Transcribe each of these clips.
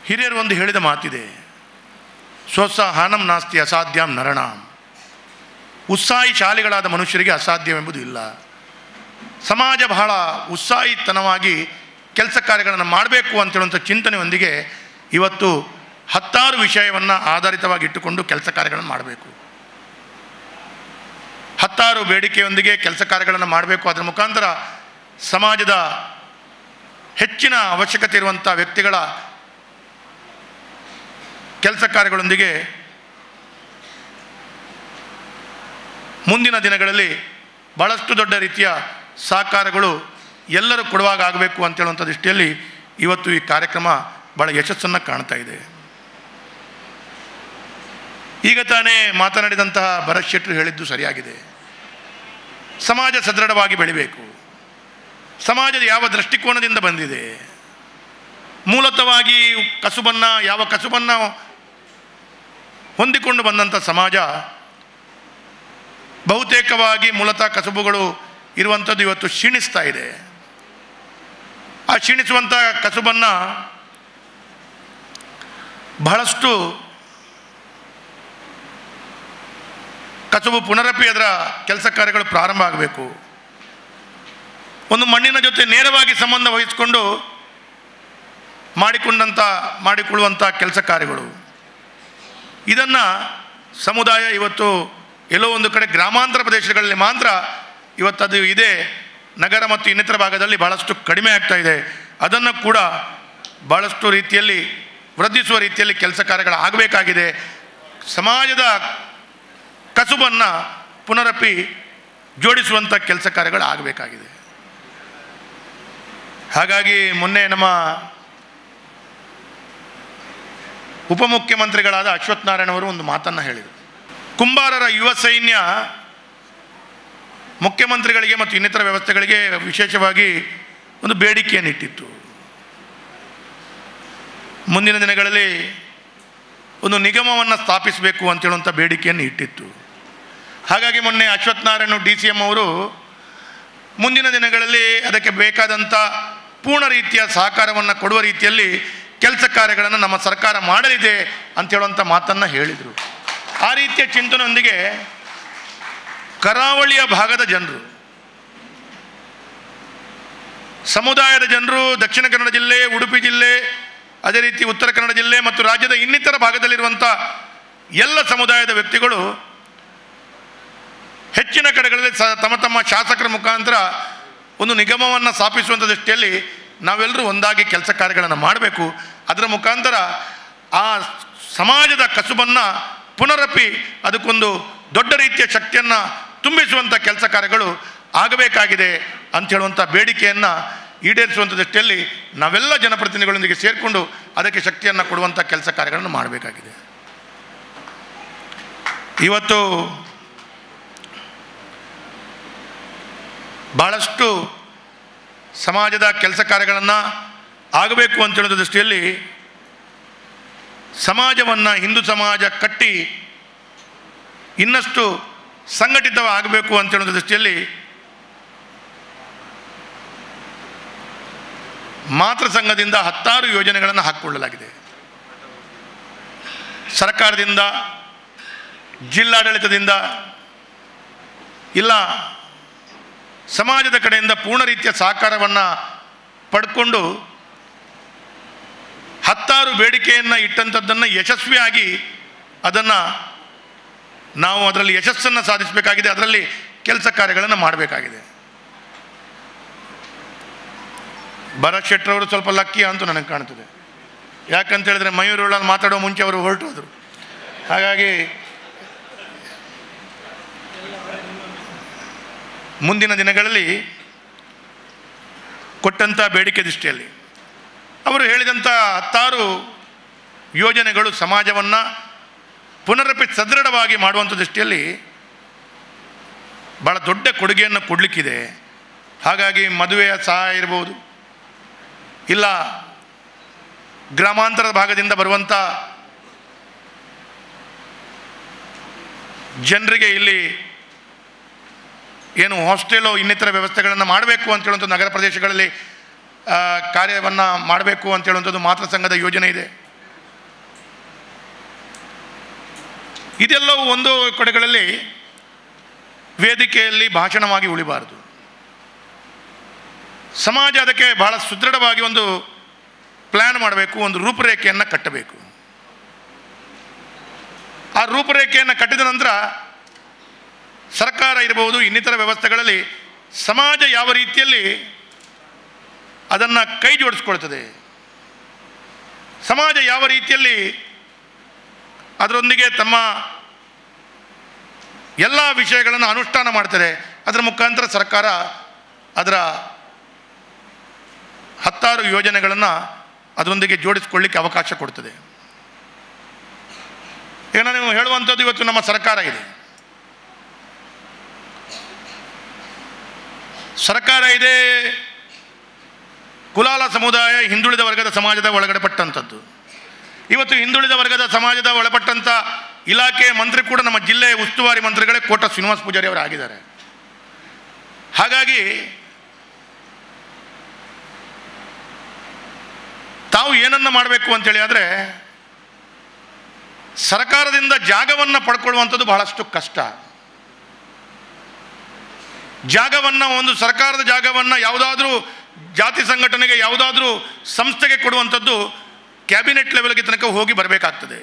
ಹಿರಿಯರು ಒಂದು ಹೇಳಿದ ಮಾತಿದೆ ಸ್ವೋತ್ಸಾಹಾನಂ ನಾಸ್ತಿ ಅಸಾಧ್ಯಾಂ ನರಣಾಂ ಉತ್ಸಾಹಿ ಶಾಲಿಗಳಾದ ಮನುಷ್ಯರಿಗೆ ಅಸಾಧ್ಯವೆಂಬುದು ಇಲ್ಲ ಸಮಾಜ ಬಹಳ ಉತ್ಸಾಹಿತನವಾಗಿ ಕೆಲಸ ಕಾರ್ಯಗಳನ್ನು ಮಾಡಬೇಕು ಅಂತೇಳುವಂಥ ಚಿಂತನೆಯೊಂದಿಗೆ ಇವತ್ತು ಹತ್ತಾರು ವಿಷಯವನ್ನು ಆಧಾರಿತವಾಗಿ ಇಟ್ಟುಕೊಂಡು ಕೆಲಸ ಕಾರ್ಯಗಳನ್ನು ಮಾಡಬೇಕು ಹತ್ತಾರು ಬೇಡಿಕೆಯೊಂದಿಗೆ ಕೆಲಸ ಕಾರ್ಯಗಳನ್ನು ಮಾಡಬೇಕು ಅದರ ಮುಖಾಂತರ ಸಮಾಜದ ಹೆಚ್ಚಿನ ಅವಶ್ಯಕತೆ ಇರುವಂಥ ವ್ಯಕ್ತಿಗಳ ಕೆಲಸ ಕಾರ್ಯಗಳೊಂದಿಗೆ ಮುಂದಿನ ದಿನಗಳಲ್ಲಿ ಭಾಳಷ್ಟು ದೊಡ್ಡ ರೀತಿಯ ಸಹಕಾರಗಳು ಎಲ್ಲರೂ ಕೊಡುವಾಗ ಆಗಬೇಕು ಅಂತೇಳುವಂಥ ದೃಷ್ಟಿಯಲ್ಲಿ ಇವತ್ತು ಈ ಕಾರ್ಯಕ್ರಮ ಭಾಳ ಯಶಸ್ಸನ್ನು ಕಾಣ್ತಾ ಇದೆ ಈಗ ತಾನೇ ಮಾತನಾಡಿದಂತಹ ಭರತ್ ಶೆಟ್ಟರು ಹೇಳಿದ್ದು ಸರಿಯಾಗಿದೆ ಸಮಾಜ ಸದೃಢವಾಗಿ ಬೆಳಿಬೇಕು ಸಮಾಜದ ಯಾವ ದೃಷ್ಟಿಕೋನದಿಂದ ಬಂದಿದೆ ಮೂಲತವಾಗಿ ಕಸುಬನ್ನು ಯಾವ ಕಸುಬನ್ನು ಹೊಂದಿಕೊಂಡು ಬಂದಂಥ ಸಮಾಜ ಬಹುತೇಕವಾಗಿ ಮೂಲತಃ ಕಸುಬುಗಳು ಇರುವಂಥದ್ದು ಇವತ್ತು ಕ್ಷೀಣಿಸ್ತಾ ಇದೆ ಆ ಕ್ಷೀಣಿಸುವಂಥ ಕಸುಬನ್ನು ಬಹಳಷ್ಟು ಕಸುಬು ಪುನರಪಿ ಅದರ ಕೆಲಸ ಕಾರ್ಯಗಳು ಪ್ರಾರಂಭ ಆಗಬೇಕು ಒಂದು ಮಣ್ಣಿನ ಜೊತೆ ನೇರವಾಗಿ ಸಂಬಂಧ ವಹಿಸಿಕೊಂಡು ಮಾಡಿಕೊಂಡಂಥ ಮಾಡಿಕೊಳ್ಳುವಂಥ ಕೆಲಸ ಕಾರ್ಯಗಳು ಇದನ್ನು ಸಮುದಾಯ ಇವತ್ತು ಎಲ್ಲೋ ಒಂದು ಕಡೆ ಗ್ರಾಮಾಂತರ ಪ್ರದೇಶಗಳಲ್ಲಿ ಮಾತ್ರ ಇವತ್ತದು ಇದೆ ನಗರ ಮತ್ತು ಇನ್ನಿತರ ಭಾಗದಲ್ಲಿ ಭಾಳಷ್ಟು ಕಡಿಮೆ ಆಗ್ತಾ ಇದೆ ಅದನ್ನು ಕೂಡ ಭಾಳಷ್ಟು ರೀತಿಯಲ್ಲಿ ವೃದ್ಧಿಸುವ ರೀತಿಯಲ್ಲಿ ಕೆಲಸ ಕಾರ್ಯಗಳು ಆಗಬೇಕಾಗಿದೆ ಸಮಾಜದ ಕಸುಬನ್ನು ಪುನರಪಿ ಜೋಡಿಸುವಂಥ ಕೆಲಸ ಕಾರ್ಯಗಳು ಆಗಬೇಕಾಗಿದೆ ಹಾಗಾಗಿ ಮೊನ್ನೆ ನಮ್ಮ ಉಪಮುಖ್ಯಮಂತ್ರಿಗಳಾದ ಅಶ್ವಥ್ ನಾರಾಯಣ ಅವರು ಒಂದು ಮಾತನ್ನು ಹೇಳಿದರು ಕುಂಬಾರರ ಯುವ ಸೈನ್ಯ ಮುಖ್ಯಮಂತ್ರಿಗಳಿಗೆ ಮತ್ತು ಇನ್ನಿತರ ವ್ಯವಸ್ಥೆಗಳಿಗೆ ವಿಶೇಷವಾಗಿ ಒಂದು ಬೇಡಿಕೆಯನ್ನು ಇಟ್ಟಿತ್ತು ಮುಂದಿನ ದಿನಗಳಲ್ಲಿ ಒಂದು ನಿಗಮವನ್ನು ಸ್ಥಾಪಿಸಬೇಕು ಅಂತೇಳುವಂಥ ಬೇಡಿಕೆಯನ್ನು ಇಟ್ಟಿತ್ತು ಹಾಗಾಗಿ ಮೊನ್ನೆ Ashwath Narayan D C M ಅವರು ಮುಂದಿನ ದಿನಗಳಲ್ಲಿ ಅದಕ್ಕೆ ಬೇಕಾದಂಥ ಪೂರ್ಣ ರೀತಿಯ ಸಹಕಾರವನ್ನು ಕೊಡುವ ರೀತಿಯಲ್ಲಿ ಕೆಲಸ ಕಾರ್ಯಗಳನ್ನು ನಮ್ಮ ಸರ್ಕಾರ ಮಾಡಲಿದೆ ಅಂತ ಹೇಳುವಂಥ ಮಾತನ್ನು ಹೇಳಿದರು ಆ ರೀತಿಯ ಚಿಂತನೆಯೊಂದಿಗೆ ಕರಾವಳಿಯ ಭಾಗದ ಜನರು ಸಮುದಾಯದ ಜನರು ದಕ್ಷಿಣ ಕನ್ನಡ ಜಿಲ್ಲೆ ಉಡುಪಿ ಜಿಲ್ಲೆ ಅದೇ ರೀತಿ ಉತ್ತರ ಕನ್ನಡ ಜಿಲ್ಲೆ ಮತ್ತು ರಾಜ್ಯದ ಇನ್ನಿತರ ಭಾಗದಲ್ಲಿರುವಂಥ ಎಲ್ಲ ಸಮುದಾಯದ ವ್ಯಕ್ತಿಗಳು ಹೆಚ್ಚಿನ ಕಡೆಗಳಲ್ಲಿ ಸ ತಮ್ಮ ತಮ್ಮ ಶಾಸಕರ ಮುಖಾಂತರ ಒಂದು ನಿಗಮವನ್ನು ಸ್ಥಾಪಿಸುವಂಥ ದೃಷ್ಟಿಯಲ್ಲಿ ನಾವೆಲ್ಲರೂ ಒಂದಾಗಿ ಕೆಲಸ ಕಾರ್ಯಗಳನ್ನು ಮಾಡಬೇಕು ಅದರ ಮುಖಾಂತರ ಆ ಸಮಾಜದ ಕಸುಬನ್ನು ಪುನರಪಿ ಅದಕ್ಕೊಂದು ದೊಡ್ಡ ರೀತಿಯ ಶಕ್ತಿಯನ್ನು ತುಂಬಿಸುವಂಥ ಕೆಲಸ ಕಾರ್ಯಗಳು ಆಗಬೇಕಾಗಿದೆ ಅಂತ ಹೇಳುವಂಥ ಬೇಡಿಕೆಯನ್ನು ಈಡೇರಿಸುವಂಥ ದೃಷ್ಟಿಯಲ್ಲಿ ನಾವೆಲ್ಲ ಜನಪ್ರತಿನಿಧಿಗಳೊಂದಿಗೆ ಸೇರಿಕೊಂಡು ಅದಕ್ಕೆ ಶಕ್ತಿಯನ್ನು ಕೊಡುವಂಥ ಕೆಲಸ ಕಾರ್ಯಗಳನ್ನು ಮಾಡಬೇಕಾಗಿದೆ ಇವತ್ತು ಭಾಳಷ್ಟು ಸಮಾಜದ ಕೆಲಸ ಕಾರ್ಯಗಳನ್ನು ಆಗಬೇಕು ಅಂತ ಹೇಳೋದ ದೃಷ್ಟಿಯಲ್ಲಿ ಸಮಾಜವನ್ನು ಹಿಂದೂ ಸಮಾಜ ಕಟ್ಟಿ ಇನ್ನಷ್ಟು ಸಂಘಟಿತವಾಗಬೇಕು ಅಂತ ಹೇಳೋದ ದೃಷ್ಟಿಯಲ್ಲಿ ಮಾತೃ ಸಂಘದಿಂದ ಹತ್ತಾರು ಯೋಜನೆಗಳನ್ನು ಹಾಕಿಕೊಳ್ಳಲಾಗಿದೆ ಸರ್ಕಾರದಿಂದ ಜಿಲ್ಲಾಡಳಿತದಿಂದ ಇಲ್ಲ ಸಮಾಜದ ಕಡೆಯಿಂದ ಪೂರ್ಣ ರೀತಿಯ ಸಹಕಾರವನ್ನು ಪಡ್ಕೊಂಡು ಹತ್ತಾರು ಬೇಡಿಕೆಯನ್ನು ಇಟ್ಟಂಥದ್ದನ್ನು ಯಶಸ್ವಿಯಾಗಿ ಅದನ್ನು ನಾವು ಅದರಲ್ಲಿ ಯಶಸ್ಸನ್ನು ಸಾಧಿಸಬೇಕಾಗಿದೆ ಅದರಲ್ಲಿ ಕೆಲಸ ಕಾರ್ಯಗಳನ್ನು ಮಾಡಬೇಕಾಗಿದೆ ಭರತ್ ಶೆಟ್ಟರವರು ಸ್ವಲ್ಪ ಲಕ್ಕಿ ಅಂತ ನನಗೆ ಕಾಣ್ತದೆ ಯಾಕಂತ ಹೇಳಿದ್ರೆ ಮಯೂರುಗಳಲ್ಲಿ ಮಾತಾಡೋ ಮುಂಚೆ ಅವರು ಹೊರಟು ಹೋದರು ಹಾಗಾಗಿ ಮುಂದಿನ ದಿನಗಳಲ್ಲಿ ಕೊಟ್ಟಂಥ ಬೇಡಿಕೆ ದೃಷ್ಟಿಯಲ್ಲಿ ಅವರು ಹೇಳಿದಂಥ ಹತ್ತಾರು ಯೋಜನೆಗಳು ಸಮಾಜವನ್ನು ಪುನರಪಿ ಸದೃಢವಾಗಿ ಮಾಡುವಂಥ ದೃಷ್ಟಿಯಲ್ಲಿ ಭಾಳ ದೊಡ್ಡ ಕೊಡುಗೆಯನ್ನು ಕೊಡಲಿಕ್ಕಿದೆ ಹಾಗಾಗಿ ಮದುವೆಯ ಸಹಾಯ ಇರ್ಬೋದು ಇಲ್ಲ ಗ್ರಾಮಾಂತರದ ಭಾಗದಿಂದ ಬರುವಂಥ ಜನರಿಗೆ ಇಲ್ಲಿ ಏನು ಹಾಸ್ಟೆಲು ಇನ್ನಿತರ ವ್ಯವಸ್ಥೆಗಳನ್ನು ಮಾಡಬೇಕು ಅಂತ ಹೇಳುವಂಥ ನಗರ ಪ್ರದೇಶಗಳಲ್ಲಿ ಕಾರ್ಯವನ್ನು ಮಾಡಬೇಕು ಅಂತ ಹೇಳುವಂಥದ್ದು ಮಾತೃ ಸಂಘದ ಯೋಜನೆ ಇದೆ ಇದೆಲ್ಲವೂ ಒಂದು ಕಡೆಗಳಲ್ಲಿ ವೇದಿಕೆಯಲ್ಲಿ ಭಾಷಣವಾಗಿ ಉಳಿಬಾರದು ಸಮಾಜ ಅದಕ್ಕೆ ಬಹಳ ಸುದೃಢವಾಗಿ ಒಂದು ಪ್ಲ್ಯಾನ್ ಮಾಡಬೇಕು ಒಂದು ರೂಪರೇಖೆಯನ್ನು ಕಟ್ಟಬೇಕು ಆ ರೂಪರೇಖೆಯನ್ನು ಕಟ್ಟಿದ ನಂತರ ಸರ್ಕಾರ ಇರಬಹುದು ಇನ್ನಿತರ ವ್ಯವಸ್ಥೆಗಳಲ್ಲಿ ಸಮಾಜ ಯಾವ ರೀತಿಯಲ್ಲಿ ಅದನ್ನು ಕೈ ಜೋಡಿಸ್ಕೊಳ್ತದೆ ಸಮಾಜ ಯಾವ ರೀತಿಯಲ್ಲಿ ಅದರೊಂದಿಗೆ ತಮ್ಮ ಎಲ್ಲ ವಿಷಯಗಳನ್ನು ಅನುಷ್ಠಾನ ಮಾಡ್ತದೆ ಅದರ ಮುಖಾಂತರ ಸರ್ಕಾರ ಅದರ ಹತ್ತಾರು ಯೋಜನೆಗಳನ್ನು ಅದರೊಂದಿಗೆ ಜೋಡಿಸ್ಕೊಳ್ಳಿಕ್ಕೆ ಅವಕಾಶ ಕೊಡ್ತದೆ ಈಗ ನಾನು ಹೇಳುವಂಥದ್ದು ಇವತ್ತು ನಮ್ಮ ಸರ್ಕಾರ ಇದೆ ಸರ್ಕಾರ ಇದೆ ಕುಲಾಲ ಸಮುದಾಯ ಹಿಂದುಳಿದ ವರ್ಗದ ಸಮಾಜದ ಒಳಗಡೆ ಪಟ್ಟಂಥದ್ದು ಇವತ್ತು ಹಿಂದುಳಿದ ವರ್ಗದ ಸಮಾಜದ ಒಳಪಟ್ಟಂಥ ಇಲಾಖೆ ಮಂತ್ರಿ ಕೂಡ ನಮ್ಮ ಜಿಲ್ಲೆಯ ಉಸ್ತುವಾರಿ ಮಂತ್ರಿಗಳೇ ಕೋಟ ಶ್ರೀನಿವಾಸ ಪೂಜಾರಿ ಅವರು ಆಗಿದ್ದಾರೆ ಹಾಗಾಗಿ ತಾವು ಏನನ್ನ ಮಾಡಬೇಕು ಅಂತೇಳಿ ಆದರೆ ಸರ್ಕಾರದಿಂದ ಜಾಗವನ್ನು ಪಡ್ಕೊಳ್ಳುವಂಥದ್ದು ಬಹಳಷ್ಟು ಕಷ್ಟ ಜಾಗವನ್ನು ಒಂದು ಸರ್ಕಾರದ ಜಾಗವನ್ನು ಯಾವುದಾದ್ರೂ ಜಾತಿ ಸಂಘಟನೆಗೆ ಯಾವುದಾದ್ರೂ ಸಂಸ್ಥೆಗೆ ಕೊಡುವಂಥದ್ದು ಕ್ಯಾಬಿನೆಟ್ ಲೆವೆಲ್ಗೆ ತನಕ ಹೋಗಿ ಬರಬೇಕಾಗ್ತದೆ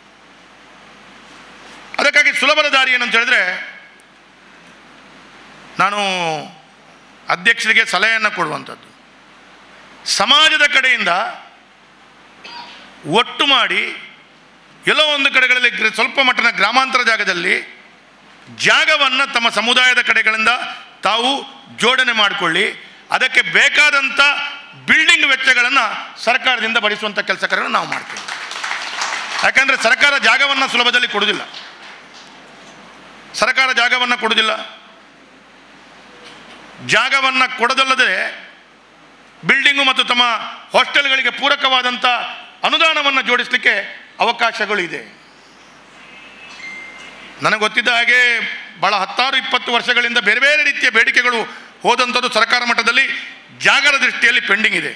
ಅದಕ್ಕಾಗಿ ಸುಲಭದ ದಾರಿ ಏನಂತ ಹೇಳಿದ್ರೆ ನಾನು ಅಧ್ಯಕ್ಷರಿಗೆ ಸಲಹೆಯನ್ನು ಕೊಡುವಂಥದ್ದು ಸಮಾಜದ ಕಡೆಯಿಂದ ಒಟ್ಟು ಮಾಡಿ ಎಲ್ಲೋ ಒಂದು ಕಡೆಗಳಲ್ಲಿ ಗ್ರ- ಸ್ವಲ್ಪ ಮಟ್ಟಿನ ಗ್ರಾಮಾಂತರ ಜಾಗದಲ್ಲಿ ಜಾಗವನ್ನು ತಮ್ಮ ಸಮುದಾಯದ ಕಡೆಗಳಿಂದ ತಾವು ಜೋಡಣೆ ಮಾಡಿಕೊಳ್ಳಿ ಅದಕ್ಕೆ ಬೇಕಾದಂಥ ಬಿಲ್ಡಿಂಗ್ ವೆಚ್ಚಗಳನ್ನು ಸರ್ಕಾರದಿಂದ ಭರಿಸುವಂಥ ಕೆಲಸ ಕಾರ್ಯಗಳನ್ನು ನಾವು ಮಾಡ್ತೇವೆ ಯಾಕಂದರೆ ಸರ್ಕಾರ ಜಾಗವನ್ನು ಸುಲಭದಲ್ಲಿ ಕೊಡುವುದಿಲ್ಲ ಸರ್ಕಾರ ಜಾಗವನ್ನು ಕೊಡುವುದಿಲ್ಲ ಜಾಗವನ್ನು ಕೊಡದಲ್ಲದೆ ಬಿಲ್ಡಿಂಗು ಮತ್ತು ತಮ್ಮ ಹಾಸ್ಟೆಲ್ಗಳಿಗೆ ಪೂರಕವಾದಂಥ ಅನುದಾನವನ್ನು ಜೋಡಿಸಲಿಕ್ಕೆ ಅವಕಾಶಗಳು ಇದೆ ನನಗೆ ಗೊತ್ತಿದ್ದ ಹಾಗೆ ಭಾಳ ಹತ್ತಾರು ಇಪ್ಪತ್ತು ವರ್ಷಗಳಿಂದ ಬೇರೆ ಬೇರೆ ರೀತಿಯ ಬೇಡಿಕೆಗಳು ಹೋದಂಥದ್ದು ಸರ್ಕಾರ ಮಟ್ಟದಲ್ಲಿ ಜಾಗದ ದೃಷ್ಟಿಯಲ್ಲಿ ಪೆಂಡಿಂಗ್ ಇದೆ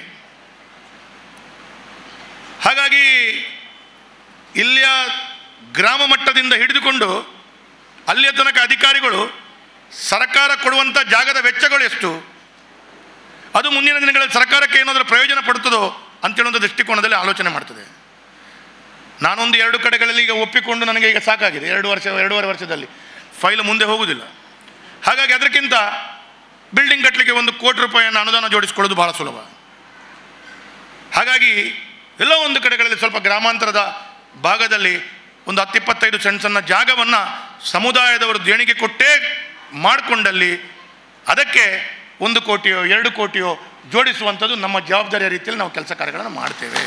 ಹಾಗಾಗಿ ಇಲ್ಲಿಯ ಗ್ರಾಮ ಮಟ್ಟದಿಂದ ಹಿಡಿದುಕೊಂಡು ಅಲ್ಲಿಯ ತನಕ ಅಧಿಕಾರಿಗಳು ಸರ್ಕಾರ ಕೊಡುವಂಥ ಜಾಗದ ವೆಚ್ಚಗಳು ಎಷ್ಟು ಅದು ಮುಂದಿನ ದಿನಗಳಲ್ಲಿ ಸರ್ಕಾರಕ್ಕೆ ಏನಾದರೂ ಪ್ರಯೋಜನ ಪಡುತ್ತದೋ ಅಂತೇಳುವಂಥ ದೃಷ್ಟಿಕೋನದಲ್ಲಿ ಆಲೋಚನೆ ಮಾಡ್ತದೆ ನಾನೊಂದು ಎರಡು ಕಡೆಗಳಲ್ಲಿ ಈಗ ಒಪ್ಪಿಕೊಂಡು ನನಗೆ ಈಗ ಸಾಕಾಗಿದೆ ಎರಡು ವರ್ಷ ಎರಡೂವರೆ ವರ್ಷದಲ್ಲಿ ಫೈಲ್ ಮುಂದೆ ಹೋಗುವುದಿಲ್ಲ ಹಾಗಾಗಿ ಅದಕ್ಕಿಂತ ಬಿಲ್ಡಿಂಗ್ ಕಟ್ಟಲಿಕ್ಕೆ ಒಂದು ಕೋಟಿ ರೂಪಾಯಿಯನ್ನು ಅನುದಾನ ಜೋಡಿಸಿಕೊಳ್ಳೋದು ಬಹಳ ಸುಲಭ ಹಾಗಾಗಿ ಎಲ್ಲೋ ಒಂದು ಕಡೆಗಳಲ್ಲಿ ಸ್ವಲ್ಪ ಗ್ರಾಮಾಂತರದ ಭಾಗದಲ್ಲಿ ಒಂದು ಹತ್ತಿಪ್ಪತ್ತೈದು ಸೆಂಟ್ಸನ್ನು ಜಾಗವನ್ನು ಸಮುದಾಯದವರು ದೇಣಿಗೆ ಕೊಟ್ಟೇ ಮಾಡಿಕೊಂಡಲ್ಲಿ ಅದಕ್ಕೆ ಒಂದು ಕೋಟಿಯೋ ಎರಡು ಕೋಟಿಯೋ ಜೋಡಿಸುವಂಥದ್ದು ನಮ್ಮ ಜವಾಬ್ದಾರಿಯ ರೀತಿಯಲ್ಲಿ ನಾವು ಕೆಲಸ ಕಾರ್ಯಗಳನ್ನು ಮಾಡ್ತೇವೆ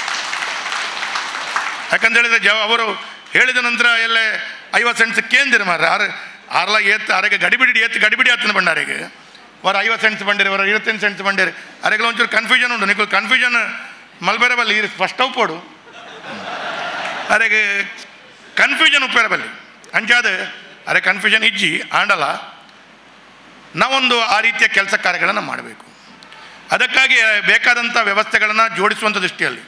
ಯಾಕಂತ ಹೇಳಿದ್ರೆ ಜವ ಅವರು ಹೇಳಿದ ನಂತರ ಎಲ್ಲ ಐವತ್ತು ಸೆಂಟ್ಸ್ ಕೇಂದಿರ ಮಾರ ಆರು ಆರ್ಲ ಏತ್ ಅರೆಗೆ ಗಡಿಬಿಡಿ ಏತ್ ಗಡಿಬಿಡಿ ಆತನ ಬಂಡಾರಿಗೆ ವಾರ ಐವತ್ತು ಸೆಂಟ್ಸ್ ಬಂದಿರಿ ವರ ಇರುವತ್ತೆಂಟು ಸೆಂಟ್ಸ್ ಬಂದಿರಿ ಅರೆಗೆ ಒಂಚೂರು ಕನ್ಫ್ಯೂಷನ್ ಉಂಟು ನಿಮಗೆ ಕನ್ಫ್ಯೂಷನ್ ಮಲ್ಬೆರಬಲ್ಲಿ ಇರು ಫಸ್ಟ್ ಅವು ಪೋಡು ಅರೆಗೆ ಕನ್ಫ್ಯೂಷನ್ ಉಪ್ಪೇರಬಲ್ಲಿ ಅಂಚಾದ ಅರೆ ಕನ್ಫ್ಯೂಷನ್ ಇಜ್ಜಿ ಆಂಡಲ್ಲ ನಾವೊಂದು ಆ ರೀತಿಯ ಕೆಲಸ ಕಾರ್ಯಗಳನ್ನು ಮಾಡಬೇಕು ಅದಕ್ಕಾಗಿ ಬೇಕಾದಂಥ ವ್ಯವಸ್ಥೆಗಳನ್ನು ಜೋಡಿಸುವಂಥ ದೃಷ್ಟಿಯಲ್ಲಿ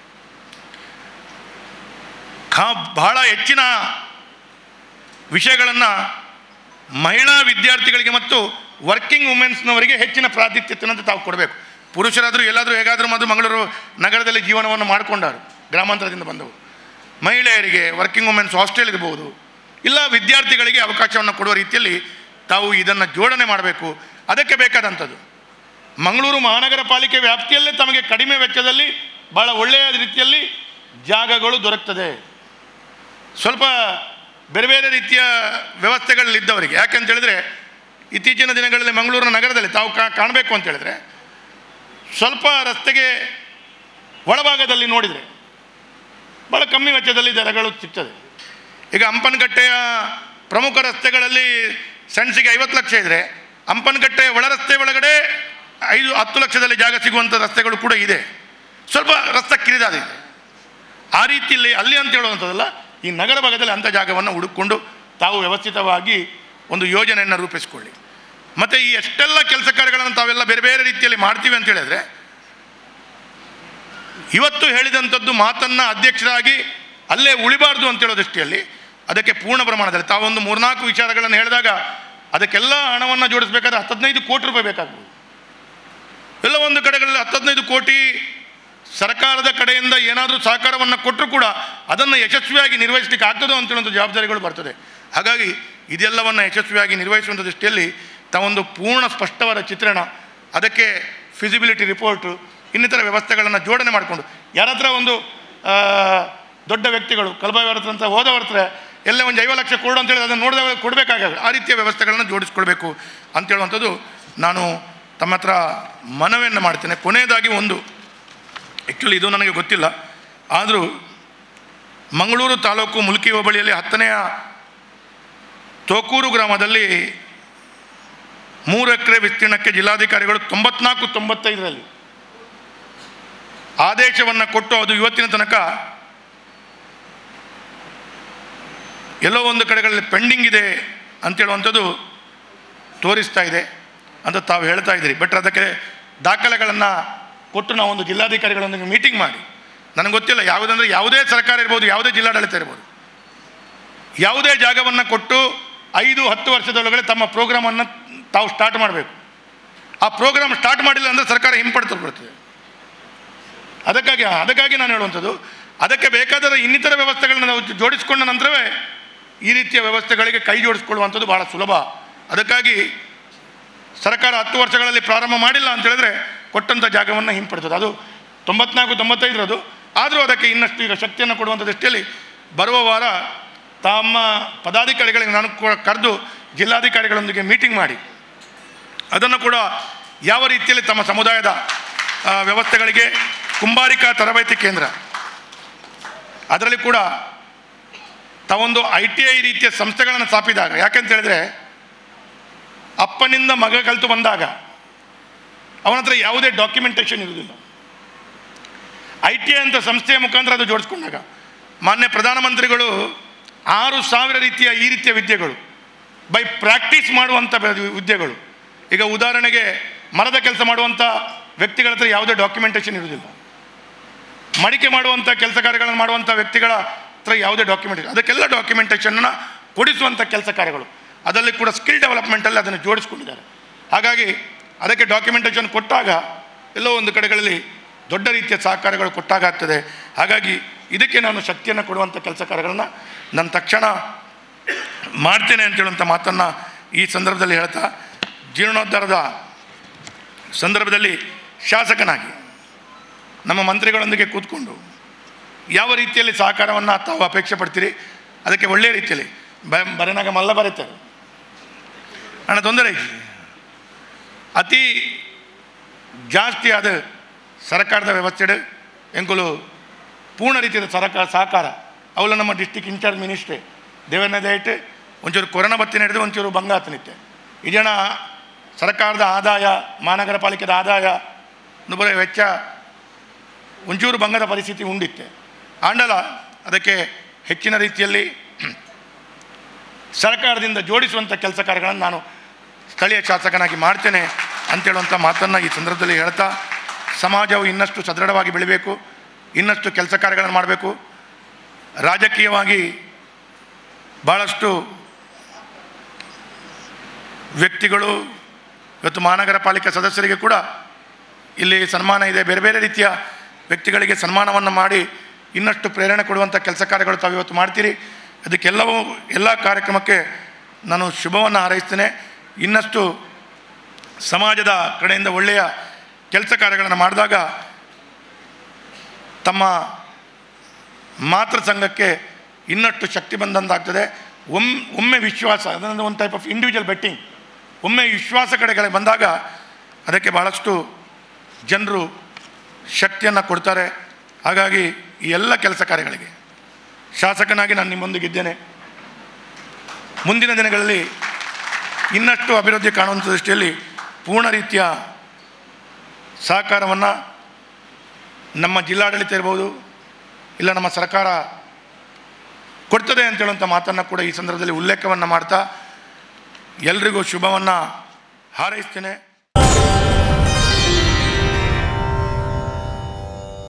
ಖಾ ಬಹಳ ಹೆಚ್ಚಿನ ವಿಷಯಗಳನ್ನು ಮಹಿಳಾ ವಿದ್ಯಾರ್ಥಿಗಳಿಗೆ ಮತ್ತು ವರ್ಕಿಂಗ್ ವುಮೆನ್ಸ್ನವರಿಗೆ ಹೆಚ್ಚಿನ ಪ್ರಾಧಾನ್ಯತೆಯನ್ನು ತಾವು ಕೊಡಬೇಕು ಪುರುಷರಾದರೂ ಎಲ್ಲಾದರೂ ಹೇಗಾದರೂ ಮೊದಲು ಮಂಗಳೂರು ನಗರದಲ್ಲಿ ಜೀವನವನ್ನು ಮಾಡಿಕೊಂಡಾರು ಗ್ರಾಮಾಂತರದಿಂದ ಬಂದವರು ಮಹಿಳೆಯರಿಗೆ ವರ್ಕಿಂಗ್ ವುಮೆನ್ಸ್ ಹಾಸ್ಟೆಲ್ ಇರ್ಬೋದು ಇಲ್ಲ ವಿದ್ಯಾರ್ಥಿಗಳಿಗೆ ಅವಕಾಶವನ್ನು ಕೊಡುವ ರೀತಿಯಲ್ಲಿ ತಾವು ಇದನ್ನು ಜೋಡಣೆ ಮಾಡಬೇಕು ಅದಕ್ಕೆ ಬೇಕಾದಂಥದ್ದು ಮಂಗಳೂರು ಮಹಾನಗರ ಪಾಲಿಕೆ ವ್ಯಾಪ್ತಿಯಲ್ಲೇ ತಮಗೆ ಕಡಿಮೆ ವೆಚ್ಚದಲ್ಲಿ ಭಾಳ ಒಳ್ಳೆಯ ರೀತಿಯಲ್ಲಿ ಜಾಗಗಳು ದೊರಕ್ತದೆ ಸ್ವಲ್ಪ ಬೇರೆ ಬೇರೆ ರೀತಿಯ ವ್ಯವಸ್ಥೆಗಳಲ್ಲಿದ್ದವರಿಗೆ ಯಾಕಂತ ಹೇಳಿದ್ರೆ ಇತ್ತೀಚಿನ ದಿನಗಳಲ್ಲಿ ಮಂಗಳೂರಿನ ನಗರದಲ್ಲಿ ತಾವು ಕಾ ಕಾಣಬೇಕು ಅಂತ ಹೇಳಿದ್ರೆ ಸ್ವಲ್ಪ ರಸ್ತೆಗೆ ಒಳಭಾಗದಲ್ಲಿ ನೋಡಿದರೆ ಭಾಳ ಕಮ್ಮಿ ವೆಚ್ಚದಲ್ಲಿ ದರಗಳು ಸಿಗ್ತದೆ ಈಗ ಹಂಪನಕಟ್ಟೆಯ ಪ್ರಮುಖ ರಸ್ತೆಗಳಲ್ಲಿ ಸೆಣ್ಸಿಗೆ ಐವತ್ತು ಲಕ್ಷ ಇದ್ದರೆ ಹಂಪನಕಟ್ಟೆಯ ಒಳ ರಸ್ತೆ ಒಳಗಡೆ ಐದು ಹತ್ತು ಲಕ್ಷದಲ್ಲಿ ಜಾಗ ಸಿಗುವಂಥ ರಸ್ತೆಗಳು ಕೂಡ ಇದೆ ಸ್ವಲ್ಪ ರಸ್ತೆ ಕಿರಿದಾದಿದೆ ಆ ರೀತಿಯಲ್ಲಿ ಅಲ್ಲಿ ಅಂತ ಹೇಳುವಂಥದ್ದಲ್ಲ ಈ ನಗರ ಭಾಗದಲ್ಲಿ ಅಂಥ ಜಾಗವನ್ನು ಹುಡುಕೊಂಡು ತಾವು ವ್ಯವಸ್ಥಿತವಾಗಿ ಒಂದು ಯೋಜನೆಯನ್ನು ರೂಪಿಸಿಕೊಳ್ಳಿ ಮತ್ತು ಈ ಎಷ್ಟೆಲ್ಲ ಕೆಲಸ ಕಾರ್ಯಗಳನ್ನು ತಾವೆಲ್ಲ ಬೇರೆ ಬೇರೆ ರೀತಿಯಲ್ಲಿ ಮಾಡ್ತೀವಿ ಅಂತ ಹೇಳಿದ್ರೆ ಇವತ್ತು ಹೇಳಿದಂಥದ್ದು ಮಾತನ್ನು ಅಧ್ಯಕ್ಷರಾಗಿ ಅಲ್ಲೇ ಉಳಿಬಾರ್ದು ಅಂತ ಹೇಳೋ ದೃಷ್ಟಿಯಲ್ಲಿ ಅದಕ್ಕೆ ಪೂರ್ಣ ಪ್ರಮಾಣದಲ್ಲಿ ತಾವೊಂದು ಮೂರ್ನಾಲ್ಕು ವಿಚಾರಗಳನ್ನು ಹೇಳಿದಾಗ ಅದಕ್ಕೆಲ್ಲ ಹಣವನ್ನು ಜೋಡಿಸಬೇಕಾದ್ರೆ ಹತ್ತದೈದು ಕೋಟಿ ರೂಪಾಯಿ ಬೇಕಾಗ್ಬೋದು ಎಲ್ಲ ಒಂದು ಕಡೆಗಳಲ್ಲಿ ಹತ್ತದೈದು ಕೋಟಿ ಸರ್ಕಾರದ ಕಡೆಯಿಂದ ಏನಾದರೂ ಸಹಕಾರವನ್ನು ಕೊಟ್ಟರು ಕೂಡ ಅದನ್ನು ಯಶಸ್ವಿಯಾಗಿ ನಿರ್ವಹಿಸಲಿಕ್ಕೆ ಆಗ್ತದೋ ಅಂತೇಳುವಂಥ ಜವಾಬ್ದಾರಿಗಳು ಬರ್ತದೆ ಹಾಗಾಗಿ ಇದೆಲ್ಲವನ್ನು ಯಶಸ್ವಿಯಾಗಿ ನಿರ್ವಹಿಸುವಂಥ ದೃಷ್ಟಿಯಲ್ಲಿ ತಾವೊಂದು ಪೂರ್ಣ ಸ್ಪಷ್ಟವಾದ ಚಿತ್ರಣ ಅದಕ್ಕೆ ಫಿಸಿಬಿಲಿಟಿ ರಿಪೋರ್ಟು ಇನ್ನಿತರ ವ್ಯವಸ್ಥೆಗಳನ್ನು ಜೋಡಣೆ ಮಾಡಿಕೊಂಡು ಯಾರ ಹತ್ರ ಒಂದು ಆ, ದೊಡ್ಡ ವ್ಯಕ್ತಿಗಳು ಕಲಬಾಯಿ ಹತ್ರ ಅಂತ ಹೋದವ್ರ ಹತ್ರ ಎಲ್ಲ ಒಂದು ಐವತ್ತು ಲಕ್ಷ ಕೊಡು ಅಂತೇಳಿ ಅದನ್ನು ನೋಡಿದ ಕೊಡಬೇಕಾಗ ಆ ರೀತಿಯ ವ್ಯವಸ್ಥೆಗಳನ್ನು ಜೋಡಿಸ್ಕೊಳ್ಬೇಕು ಅಂತೇಳುವಂಥದ್ದು ನಾನು ತಮ್ಮ ಹತ್ರ ಮನವಿಯನ್ನು ಮಾಡ್ತೇನೆ ಕೊನೆಯದಾಗಿ ಒಂದು ಆ್ಯಕ್ಚುಲಿ ಇದು ನನಗೆ ಗೊತ್ತಿಲ್ಲ ಆದರೂ ಮಂಗಳೂರು ತಾಲೂಕು ಮುಲ್ಕಿ ಹೋಬಳಿಯಲ್ಲಿ ಹತ್ತನೆಯ ತೋಕೂರು ಗ್ರಾಮದಲ್ಲಿ ಮೂರು ಎಕರೆ ವಿಸ್ತೀರ್ಣಕ್ಕೆ ಜಿಲ್ಲಾಧಿಕಾರಿಗಳು ತೊಂಬತ್ನಾಲ್ಕು ತೊಂಬತ್ತೈದರಲ್ಲಿ ಆದೇಶವನ್ನು ಕೊಟ್ಟು ಅದು ಇವತ್ತಿನ ತನಕ ಎಲ್ಲೋ ಒಂದು ಕಡೆಗಳಲ್ಲಿ ಪೆಂಡಿಂಗ್ ಇದೆ ಅಂತೇಳುವಂಥದ್ದು ತೋರಿಸ್ತಾ ಇದೆ ಅಂತ ತಾವು ಹೇಳ್ತಾ ಇದ್ದೀರಿ ಬಟ್ ಅದಕ್ಕೆ ದಾಖಲೆಗಳನ್ನು ಕೊಟ್ಟು ನಾವು ಒಂದು ಜಿಲ್ಲಾಧಿಕಾರಿಗಳೊಂದಿಗೆ ಮೀಟಿಂಗ್ ಮಾಡಿ ನನಗೆ ಗೊತ್ತಿಲ್ಲ ಯಾವುದಂದ್ರೆ ಯಾವುದೇ ಸರ್ಕಾರ ಇರ್ಬೋದು ಯಾವುದೇ ಜಿಲ್ಲಾಡಳಿತ ಇರ್ಬೋದು ಯಾವುದೇ ಜಾಗವನ್ನು ಕೊಟ್ಟು ಐದು ಹತ್ತು ವರ್ಷದೊಳಗಡೆ ತಮ್ಮ ಪ್ರೋಗ್ರಾಮನ್ನು ತಾವು ಸ್ಟಾರ್ಟ್ ಮಾಡಬೇಕು ಆ ಪ್ರೋಗ್ರಾಮ್ ಸ್ಟಾರ್ಟ್ ಮಾಡಿಲ್ಲ ಅಂದರೆ ಸರ್ಕಾರ ಹಿಂಪಡ್ತು ಬರ್ತದೆ ಅದಕ್ಕಾಗಿ ಅದಕ್ಕಾಗಿ ನಾನು ಹೇಳುವಂಥದ್ದು ಅದಕ್ಕೆ ಬೇಕಾದ ಇನ್ನಿತರ ವ್ಯವಸ್ಥೆಗಳನ್ನ ನಾವು ಜೋಡಿಸಿಕೊಂಡ ನಂತರವೇ ಈ ರೀತಿಯ ವ್ಯವಸ್ಥೆಗಳಿಗೆ ಕೈ ಜೋಡಿಸ್ಕೊಳ್ಳುವಂಥದ್ದು ಭಾಳ ಸುಲಭ ಅದಕ್ಕಾಗಿ ಸರ್ಕಾರ ಹತ್ತು ವರ್ಷಗಳಲ್ಲಿ ಪ್ರಾರಂಭ ಮಾಡಿಲ್ಲ ಅಂತ ಹೇಳಿದ್ರೆ ಕೊಟ್ಟಂಥ ಜಾಗವನ್ನು ಹಿಂಪಡ್ತದೆ ಅದು ತೊಂಬತ್ನಾಲ್ಕು ತೊಂಬತ್ತೈದರದು ಆದರೂ ಅದಕ್ಕೆ ಇನ್ನಷ್ಟು ಈಗ ಶಕ್ತಿಯನ್ನು ಕೊಡುವಂಥ ದೃಷ್ಟಿಯಲ್ಲಿ ಬರುವ ವಾರ ತಮ್ಮ ಪದಾಧಿಕಾರಿಗಳಿಗೆ ನಾನು ಕೂಡ ಕರೆದು ಜಿಲ್ಲಾಧಿಕಾರಿಗಳೊಂದಿಗೆ ಮೀಟಿಂಗ್ ಮಾಡಿ ಅದನ್ನು ಕೂಡ ಯಾವ ರೀತಿಯಲ್ಲಿ ತಮ್ಮ ಸಮುದಾಯದ ಆ, ವ್ಯವಸ್ಥೆಗಳಿಗೆ ಕುಂಬಾರಿಕಾ ತರಬೇತಿ ಕೇಂದ್ರ ಅದರಲ್ಲಿ ಕೂಡ ತಾವೊಂದು ಐ ಟಿ ಐ ರೀತಿಯ ಸಂಸ್ಥೆಗಳನ್ನು ಸ್ಥಾಪಿದಾಗ ಯಾಕೆಂತ ಹೇಳಿದ್ರೆ ಅಪ್ಪನಿಂದ ಮಗ ಕಲಿತು ಬಂದಾಗ ಅವನ ಹತ್ರ ಯಾವುದೇ ಡಾಕ್ಯುಮೆಂಟೇಷನ್ ಇರುವುದಿಲ್ಲ ಐ ಟಿ ಐ ಅಂತ ಸಂಸ್ಥೆಯ ಮುಖಾಂತರ ಅದು ಜೋಡಿಸ್ಕೊಂಡಾಗ ಮಾನ್ಯ ಪ್ರಧಾನಮಂತ್ರಿಗಳು ಆರು ಸಾವಿರ ರೀತಿಯ ಈ ರೀತಿಯ ವಿದ್ಯೆಗಳು ಬೈ ಪ್ರಾಕ್ಟೀಸ್ ಮಾಡುವಂಥ ಬೆ- ವಿದ್ಯೆಗಳು ಈಗ ಉದಾಹರಣೆಗೆ ಮರದ ಕೆಲಸ ಮಾಡುವಂಥ ವ್ಯಕ್ತಿಗಳ ಹತ್ರ ಯಾವುದೇ ಡಾಕ್ಯುಮೆಂಟೇಷನ್ ಇರುವುದಿಲ್ಲ ಮಡಿಕೆ ಮಾಡುವಂಥ ಕೆಲಸ ಕಾರ್ಯಗಳನ್ನು ಮಾಡುವಂಥ ವ್ಯಕ್ತಿಗಳ ಹತ್ರ ಯಾವುದೇ ಡಾಕ್ಯುಮೆಂಟೇಷನ್ ಅದಕ್ಕೆಲ್ಲ ಡಾಕ್ಯುಮೆಂಟೇಷನ್ನ ಕೊಡಿಸುವಂಥ ಕೆಲಸ ಕಾರ್ಯಗಳು ಅದರಲ್ಲಿ ಕೂಡ ಸ್ಕಿಲ್ ಡೆವಲಪ್ಮೆಂಟಲ್ಲಿ ಅದನ್ನು ಜೋಡಿಸ್ಕೊಂಡಿದ್ದಾರೆ ಹಾಗಾಗಿ ಅದಕ್ಕೆ ಡಾಕ್ಯುಮೆಂಟೇಷನ್ ಕೊಟ್ಟಾಗ ಎಲ್ಲೋ ಒಂದು ಕಡೆಗಳಲ್ಲಿ ದೊಡ್ಡ ರೀತಿಯ ಸಹಕಾರಗಳು ಕೊಟ್ಟಾಗ ಆಗ್ತದೆ ಹಾಗಾಗಿ ಇದಕ್ಕೆ ನಾನು ಶಕ್ತಿಯನ್ನು ಕೊಡುವಂಥ ಕೆಲಸ ಕಾರ್ಯಗಳನ್ನು ನಾನು ತಕ್ಷಣ ಮಾಡ್ತೇನೆ ಅಂತೇಳುವಂಥ ಮಾತನ್ನು ಈ ಸಂದರ್ಭದಲ್ಲಿ ಹೇಳ್ತಾ ಜೀರ್ಣೋದ್ಧಾರದ ಸಂದರ್ಭದಲ್ಲಿ ಶಾಸಕನಾಗಿ ನಮ್ಮ ಮಂತ್ರಿಗಳೊಂದಿಗೆ ಕೂತ್ಕೊಂಡು ಯಾವ ರೀತಿಯಲ್ಲಿ ಸಹಕಾರವನ್ನು ತಾವು ಅಪೇಕ್ಷೆ ಪಡ್ತೀರಿ ಅದಕ್ಕೆ ಒಳ್ಳೆಯ ರೀತಿಯಲ್ಲಿ ಬ ಬರೆನಾಗ ಮಲ್ಲ ಬರೀತಾರೆ ಹಣ ತೊಂದರೆ ಐತಿ ಅತಿ ಜಾಸ್ತಿ ಆದ ಸರ್ಕಾರದ ವ್ಯವಸ್ಥೆ ಎಂಕುಲು ಪೂರ್ಣ ರೀತಿಯ ಸರಕಾರ ಸಹಕಾರ ಅವಳು ನಮ್ಮ ಡಿಸ್ಟಿಕ್ ಇನ್ಚಾರ್ಜ್ ಮಿನಿಸ್ಟ್ರಿ ದೇವರನ್ನ ದಯಟ್ಟು ಒಂಚೂರು ಕೊರೋನಾ ಬತ್ತಿನ ಹಿಡಿದು ಒಂಚೂರು ಭಂಗ ಆತನಿತ್ತೆ ಈ ಜನ ಸರ್ಕಾರದ ಆದಾಯ ಮಹಾನಗರ ಪಾಲಿಕೆದ ಆದಾಯ ನುಬರ ವೆಚ್ಚ ಒಂಚೂರು ಭಂಗದ ಪರಿಸ್ಥಿತಿ ಉಂಡಿತ್ತೆ ಆಂಡಲ ಅದಕ್ಕೆ ಹೆಚ್ಚಿನ ರೀತಿಯಲ್ಲಿ ಸರ್ಕಾರದಿಂದ ಜೋಡಿಸುವಂಥ ಕೆಲಸ ಕಾರ್ಯಗಳನ್ನು ನಾನು ಸ್ಥಳೀಯ ಶಾಸಕನಾಗಿ ಮಾಡ್ತೇನೆ ಅಂತೇಳುವಂಥ ಮಾತನ್ನು ಈ ಸಂದರ್ಭದಲ್ಲಿ ಹೇಳ್ತಾ ಸಮಾಜವು ಇನ್ನಷ್ಟು ಸದೃಢವಾಗಿ ಬೆಳಿಬೇಕು ಇನ್ನಷ್ಟು ಕೆಲಸ ಕಾರ್ಯಗಳನ್ನು ಮಾಡಬೇಕು ರಾಜಕೀಯವಾಗಿ ಭಾಳಷ್ಟು ವ್ಯಕ್ತಿಗಳು ಇವತ್ತು ಮಹಾನಗರ ಪಾಲಿಕೆ ಸದಸ್ಯರಿಗೆ ಕೂಡ ಇಲ್ಲಿ ಸನ್ಮಾನ ಇದೆ ಬೇರೆ ಬೇರೆ ರೀತಿಯ ವ್ಯಕ್ತಿಗಳಿಗೆ ಸನ್ಮಾನವನ್ನು ಮಾಡಿ ಇನ್ನಷ್ಟು ಪ್ರೇರಣೆ ಕೊಡುವಂಥ ಕೆಲಸ ಕಾರ್ಯಗಳು ತಾವು ಇವತ್ತು ಮಾಡ್ತೀರಿ ಅದಕ್ಕೆಲ್ಲವೂ ಎಲ್ಲ ಕಾರ್ಯಕ್ರಮಕ್ಕೆ ನಾನು ಶುಭವನ್ನು ಹಾರೈಸ್ತೇನೆ ಇನ್ನಷ್ಟು ಸಮಾಜದ ಕಡೆಯಿಂದ ಒಳ್ಳೆಯ ಕೆಲಸ ಕಾರ್ಯಗಳನ್ನು ಮಾಡಿದಾಗ ತಮ್ಮ ಮಾತೃ ಸಂಘಕ್ಕೆ ಇನ್ನಷ್ಟು ಶಕ್ತಿ ಬಂದಂತಾಗ್ತದೆ ಒಮ್ ಒಮ್ಮೆ ವಿಶ್ವಾಸ ಅದನ್ನು ಒಂದು ಟೈಪ್ ಆಫ್ ಇಂಡಿವಿಜುವಲ್ ಬೆಟ್ಟಿಂಗ್ ಒಮ್ಮೆ ವಿಶ್ವಾಸ ಕಡೆಗೆ ಬಂದಾಗ ಅದಕ್ಕೆ ಭಾಳಷ್ಟು ಜನರು ಶಕ್ತಿಯನ್ನು ಕೊಡ್ತಾರೆ ಹಾಗಾಗಿ ಈ ಎಲ್ಲ ಕೆಲಸ ಕಾರ್ಯಗಳಿಗೆ ಶಾಸಕನಾಗಿ ನಾನು ನಿಮ್ಮೊಂದಿಗೆ ಇದ್ದೇನೆ ಮುಂದಿನ ದಿನಗಳಲ್ಲಿ ಇನ್ನಷ್ಟು ಅಭಿವೃದ್ಧಿ ಕಾಣುವಂಥ ದೃಷ್ಟಿಯಲ್ಲಿ ಪೂರ್ಣ ರೀತಿಯ ಸಹಕಾರವನ್ನು ನಮ್ಮ ಜಿಲ್ಲಾಡಳಿತ ಇರ್ಬೋದು ಇಲ್ಲ ನಮ್ಮ ಸರ್ಕಾರ ಕೊಡ್ತದೆ ಅಂತೇಳುವಂಥ ಮಾತನ್ನು ಕೂಡ ಈ ಸಂದರ್ಭದಲ್ಲಿ ಉಲ್ಲೇಖವನ್ನು ಮಾಡ್ತಾ ಎಲ್ರಿಗೂ ಶುಭವನ್ನು ಹಾರೈಸ್ತೇನೆ